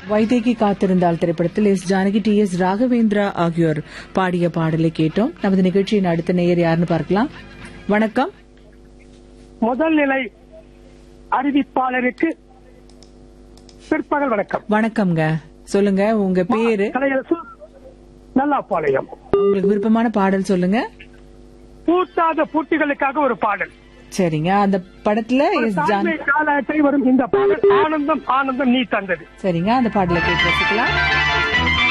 வைதேகி காத்திருந்தால் திரைப்படத்தில் S Janaki T S Raghavendra ஆகியோர் பாடிய பாடலை கேட்டோம் நமது நிகழ்ச்சியின் அடுத்த நேயர் யாருன்னு பார்க்கலாம் வணக்கம் முதல் நிலை அறிவிப்பாளருக்கு பிற்பகல் வணக்கம் வணக்கம்ங்க சொல்லுங்க உங்க பேரு கலையரசு நல்லாப்பாளையம் உங்களுக்கு விருப்பமான பாடல் சொல்லுங்க பூட்டாத பூட்டிகளுக்காக ஒரு பாடல் சரிங்க அந்த படத்துல ஒரு எஸ் ஜான் தாய்மை காலத்தை வரும் இந்த பாடல் ஆனந்தம் ஆனந்தம் நீ தந்தது சரிங்க அந்த பாடலை கேட்டு ரசிக்கலாம்